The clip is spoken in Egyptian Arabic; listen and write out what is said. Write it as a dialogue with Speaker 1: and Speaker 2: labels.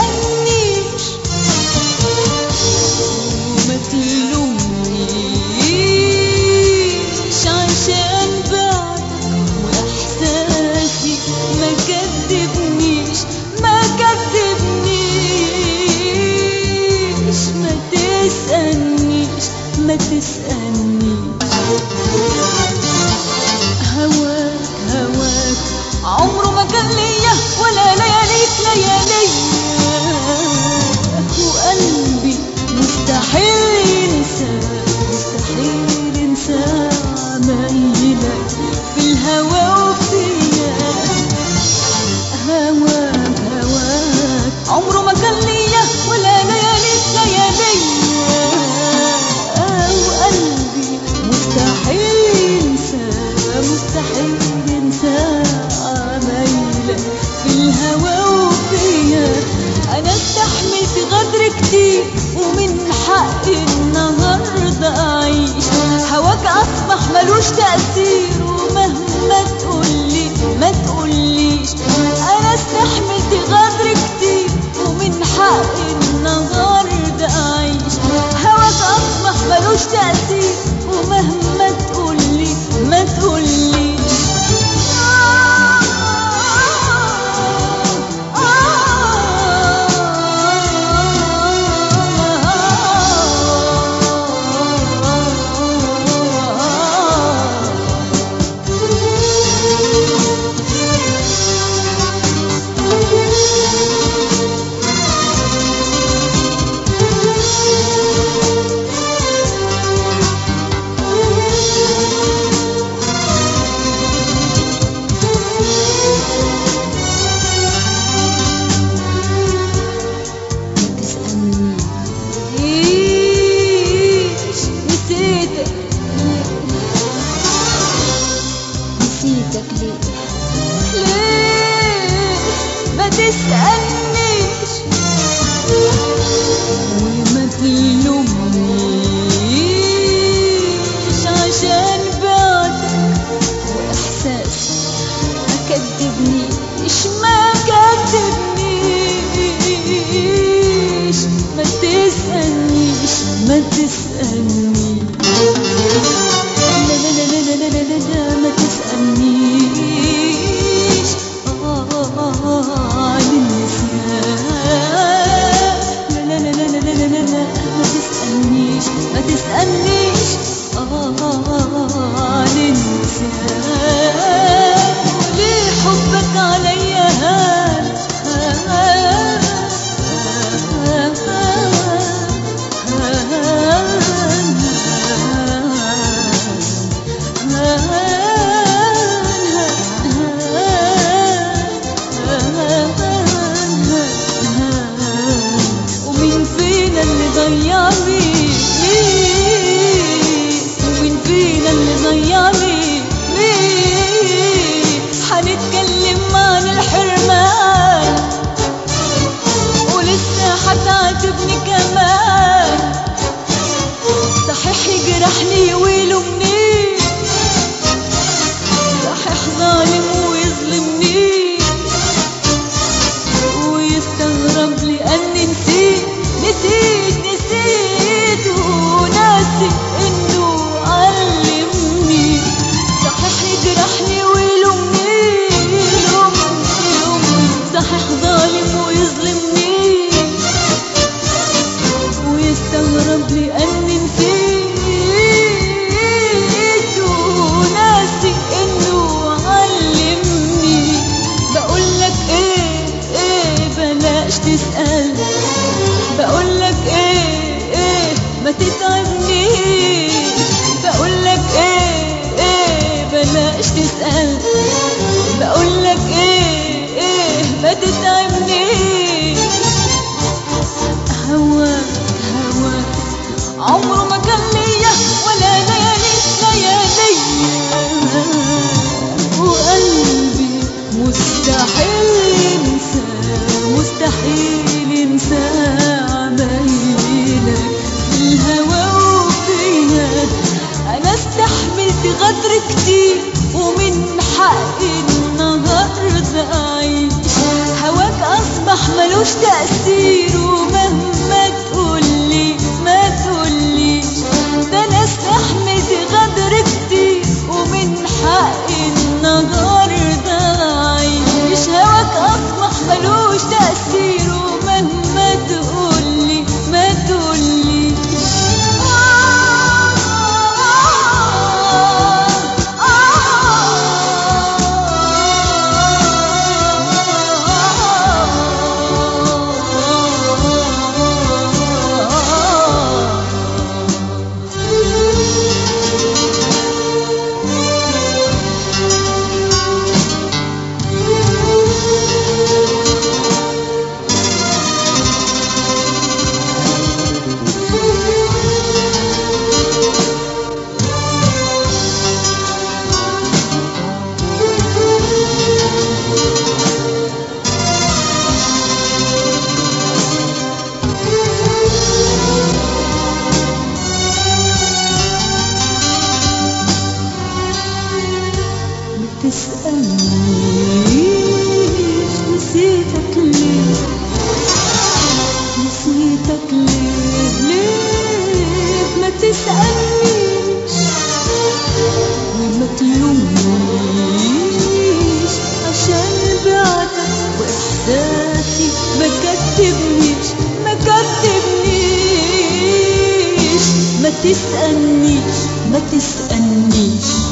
Speaker 1: تسألنيش وما تلومنيش عشان بعدك واحساسي ما كدبنيش ما كدبنيش ما تسألنيش ما تسألنيش هواك هواك عمره ما كان ليا ولا لياليك ليالي وقلبي مستحيل ينسى مستحيل ينسى عمايلك في الهوى وفيا هواك هواك عمره ما كان ليا ولا لياليك ليالي وقلبي مستحيل ينسى مستحيل ينسى عمايلك في الهوى وفيا انا استحملت غدر كتير ومن حقي النهارده اعيش هواك اصبح ملوش تاثير ومهما تقولي ما تقوليش انا استحملت غدر كتير ومن حقي النهارده اعيش هواك اصبح ملوش تاثير ومهما تقولي ما تقوليش تسألنيش نسيتك
Speaker 2: نسيتك ليه
Speaker 1: ليه ما تسألنيش وما تلومنيش عشان بعدك وإحساسي ما كدبنيش ما كدبنيش ما تسألنيش ما تسألنيش لا لا لا لا لا لا لا لا ما تسألنيش آه عن النسيان لا لا لا لا لا لا لا لا ما تسألنيش ما تسألنيش آه عن النسيان ليه حبك عليا هان ومين فينا اللي ضيع مين ومين فينا اللي ضيع مين مين هنتكلم عن الحرمان ولسه هتعاتبني كمان صحيح يجرحني ويلومني صحيح ظالم ويظلمني ويستغرب لأني نسيت نسيت نسيت وناسي إنه علمني صحيح يجرحني ويلومني يلومني يلومني صحيح ظالم ويظلمني ويستغرب لأني نسيت وناسي إنه علمني بقولك إيه إيه بلاش تسأل بقولك إيه إيه ما تتعبنيش بقولك إيه إيه بلاش تسأل بقولك إيه إيه ما تتعبنيش هواك هواك عمره ما كان ليا ولا ليالي ليالي وقلبي مستحيل ينسى مستحيل ينسى عمايلك في الهوى وفيا انا استحملت غدر كتير ومن حقي النهارده اعيش هواك اصبح أصبح ملوش تأثير ومهما تقولي ما تقوليش ده أنا استحملت غدر كتير ومن حقي النهاردة أعيش هواك أصبح ملوش تأثير ومهما تقولي ما تقوليش ما تسألنيش نسيتك ليه نسيتك ليه ليه ما تسألنيش وما تلومنيش عشان بعدك وإحساسي ما كتبنيش ما كتبنيش ما تسألنيش ما تسألنيش